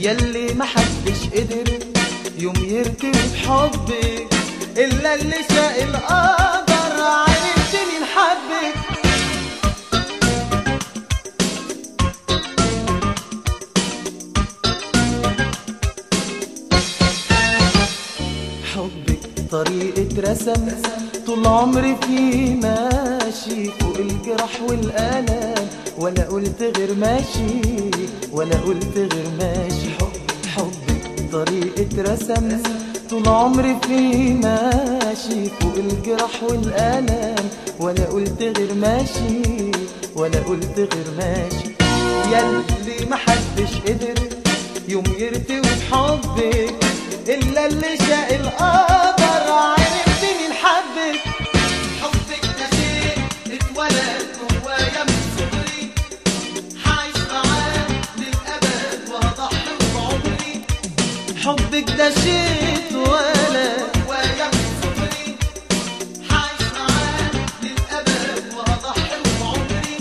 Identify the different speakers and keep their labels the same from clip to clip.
Speaker 1: يلي محدش قدر يوم يرتوي بحبك إلا اللي شاء القدر عرفت مين حبك حبك طريقة رسم طول عمري فيه ماشي فوق الجرح والآلام ولا قلت غير ماشي ولا قلت غير ماشي حب حبك طريقة رسم طول عمري فيه ماشي فوق الجرح والآلام ولا قلت غير ماشي ولا قلت غير ماشي يلي محدش قدر يوم يرتوي بحبك إلا اللي شاء القدر عرفت مين حبك
Speaker 2: حبك ده شيء اتولد جوايا من صغري عايش معاه للأبد وهضحي بعمري
Speaker 1: حبك ده شيء اتولد
Speaker 2: جوايا من صغري عايش معاه للأبد وهضحي بعمري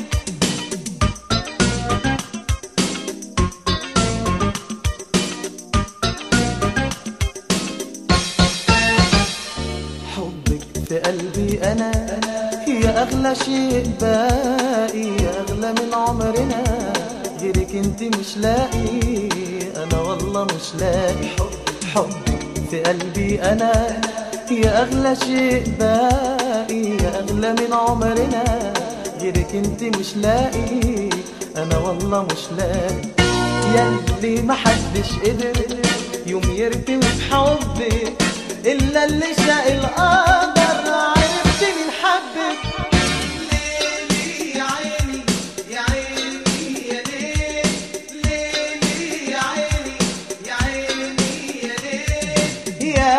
Speaker 1: حبك في قلبي أنا هي أغلى شيء باقي أغلى من عمرنا غيرك انت مش لاقي أنا والله مش لاقي حب حبك في قلبي أنا هي أغلى شيء باقي أغلى من عمرنا غيرك انت مش لاقي أنا والله مش لاقي يلي محدش قدر يوم يرتوي بحبك إلا اللي شاء القدر عرفت مين حبك
Speaker 2: ليلي يا عيني يا عيني يا ليل ليلي يا عيني يا عيني يا ليل
Speaker 1: يا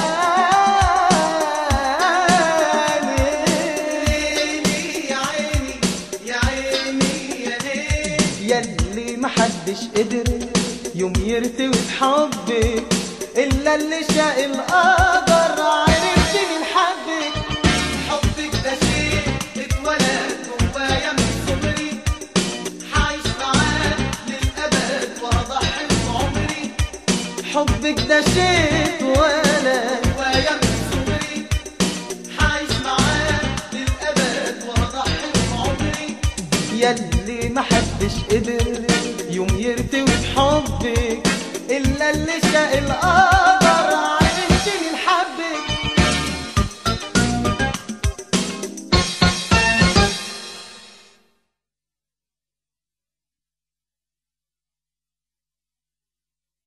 Speaker 2: ليلي يا عيني يا عيني يا ليل
Speaker 1: يلي محدش قدر يوم يرتوي بحبك إلا اللي شاء القدر عرفت مين حبك
Speaker 2: حبك ده شيء اتولد جوايا من صغري عايش معاه للأبد وهضحي بعمري
Speaker 1: حبك ده شيء اتولد
Speaker 2: جوايا من صغري عايش معاه للأبد وهضحي بعمري
Speaker 1: يلي محدش قدر يوم يرتوي بحبك إلا اللي شاء القدر عرفت مين حبك